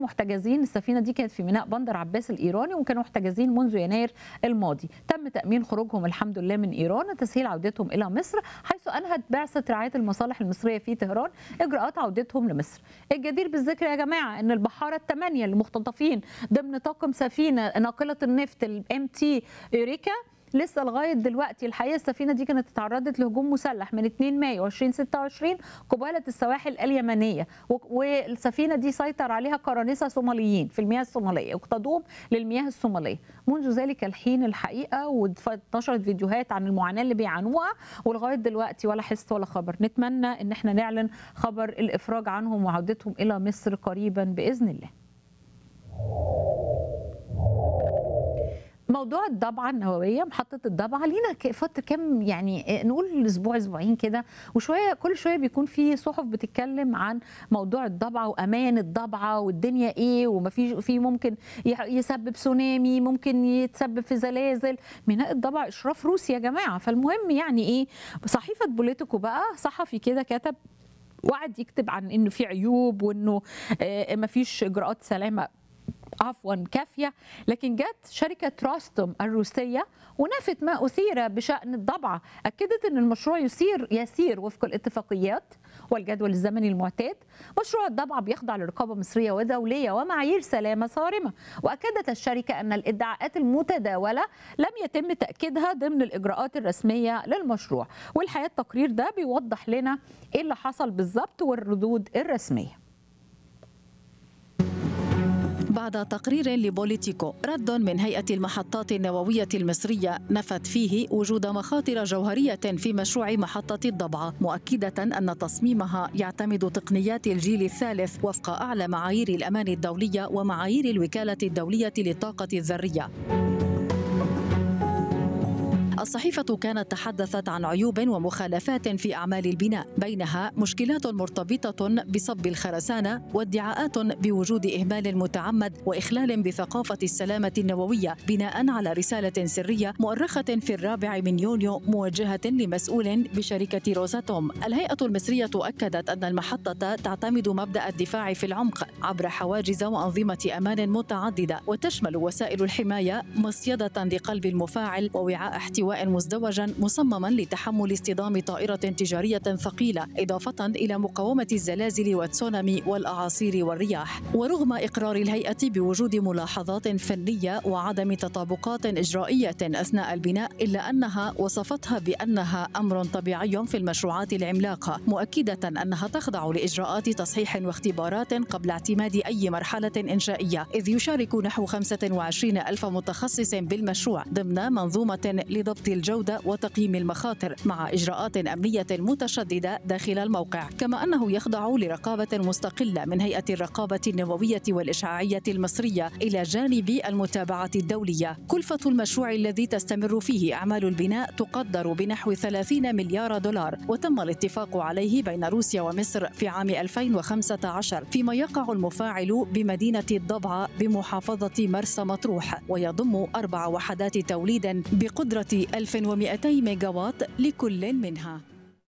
محتجزين السفينه دي كانت في ميناء بندر عباس الايراني وكانوا محتجزين منذ يناير الماضي تم تامين خروجهم الحمد لله من ايران وتسهيل عودتهم الى مصر حيث انهت بعثه رعايه المصالح المصريه في طهران اجراءات عودتهم لمصر الجدير بالذكر يا جماعه ان البحاره الثمانيه المختطفين ضمن طاقم سفينه ناقله النفط الام تي اوريكا لسه لغايه دلوقتي الحقيقه السفينه دي كانت اتعرضت لهجوم مسلح من 2 مايو 2026 قباله السواحل اليمنيه والسفينه دي سيطر عليها قرانسه صوماليين في المياه الصوماليه واقتادوهم للمياه الصوماليه منذ ذلك الحين الحقيقه وانتشرت فيديوهات عن المعاناه اللي بيعانوها ولغايه دلوقتي ولا حس ولا خبر نتمنى ان احنا نعلن خبر الافراج عنهم وعودتهم الى مصر قريبا باذن الله موضوع الضبعه النوويه محطه الضبعه لينا فتره كام يعني نقول اسبوع اسبوعين كده وشويه كل شويه بيكون في صحف بتتكلم عن موضوع الضبعه وامان الضبعه والدنيا ايه وما في في ممكن يسبب سونامي ممكن يتسبب في زلازل ميناء الضبع اشراف روسي يا جماعه فالمهم يعني ايه صحيفه بوليتيكو بقى صحفي كده كتب وقعد يكتب عن انه في عيوب وانه ما فيش اجراءات سلامه عفوا كافيه لكن جت شركه راستوم الروسيه ونفت ما اثير بشان الضبعه اكدت ان المشروع يسير يسير وفق الاتفاقيات والجدول الزمني المعتاد مشروع الضبعه بيخضع لرقابه مصريه ودوليه ومعايير سلامه صارمه واكدت الشركه ان الادعاءات المتداوله لم يتم تاكيدها ضمن الاجراءات الرسميه للمشروع والحقيقه التقرير ده بيوضح لنا ايه اللي حصل بالظبط والردود الرسميه بعد تقرير لبوليتيكو رد من هيئة المحطات النووية المصرية نفت فيه وجود مخاطر جوهرية في مشروع محطة الضبعة مؤكدة أن تصميمها يعتمد تقنيات الجيل الثالث وفق أعلى معايير الأمان الدولية ومعايير الوكالة الدولية للطاقة الذرية الصحيفة كانت تحدثت عن عيوب ومخالفات في أعمال البناء بينها مشكلات مرتبطة بصب الخرسانة وادعاءات بوجود إهمال متعمد وإخلال بثقافة السلامة النووية بناء على رسالة سرية مؤرخة في الرابع من يونيو موجهة لمسؤول بشركة روزاتوم الهيئة المصرية أكدت أن المحطة تعتمد مبدأ الدفاع في العمق عبر حواجز وأنظمة أمان متعددة وتشمل وسائل الحماية مصيدة لقلب المفاعل ووعاء احتواء مزدوجا مصمما لتحمل اصطدام طائرة تجارية ثقيلة إضافة إلى مقاومة الزلازل والتسونامي والأعاصير والرياح ورغم إقرار الهيئة بوجود ملاحظات فنية وعدم تطابقات إجرائية أثناء البناء إلا أنها وصفتها بأنها أمر طبيعي في المشروعات العملاقة مؤكدة أنها تخضع لإجراءات تصحيح واختبارات قبل اعتماد أي مرحلة إنشائية إذ يشارك نحو 25 ألف متخصص بالمشروع ضمن منظومة لضبط الجودة وتقييم المخاطر مع إجراءات أمنية متشددة داخل الموقع كما أنه يخضع لرقابة مستقلة من هيئة الرقابة النووية والإشعاعية المصرية إلى جانب المتابعة الدولية كلفة المشروع الذي تستمر فيه أعمال البناء تقدر بنحو 30 مليار دولار وتم الاتفاق عليه بين روسيا ومصر في عام 2015 فيما يقع المفاعل بمدينة الضبعة بمحافظة مرسى مطروح ويضم أربع وحدات توليد بقدرة 1200 ميجاوات لكل منها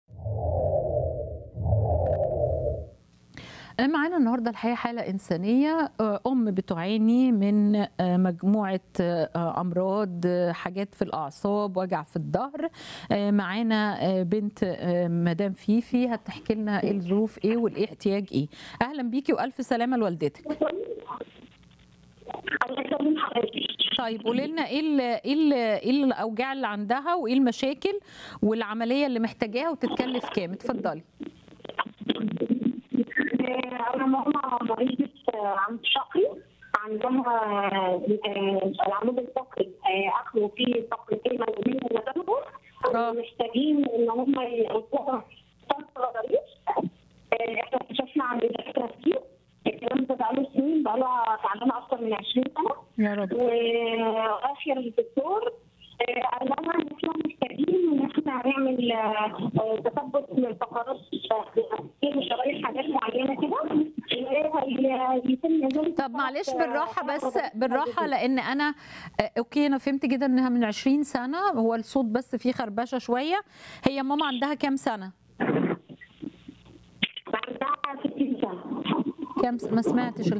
معانا النهارده الحقيقه حاله انسانيه ام بتعاني من مجموعه امراض حاجات في الاعصاب وجع في الظهر معانا بنت مدام فيفي هتحكي لنا ايه الظروف ايه والايه احتياج ايه اهلا بيكي والف سلامه لوالدتك طيب قولي لنا ايه ال ايه ال ايه الاوجاع اللي عندها وايه المشاكل والعمليه اللي محتاجاها وتتكلف كام اتفضلي انا ماما مريضه عمود شقي عندها العمود الفقري اخره فيه فقرتين ملمومين ولبنهم محتاجين ان هم يقطعوا فتره ضريش احنا اكتشفنا عند دكاتره كتير الكلام ده بقاله سنين بقاله تعبانه اكتر من 20 سنه يا رب واخر الدكتور قال لنا ان احنا محتاجين ان احنا نعمل تثبت من الفقرات في شرايح حاجات معينه كده طب معلش بالراحه بس بالراحه لان انا اوكي انا فهمت جدا انها من 20 سنه هو الصوت بس فيه خربشه شويه هي ماما عندها كام سنه؟ عندها 60 سنه كام ما سمعتش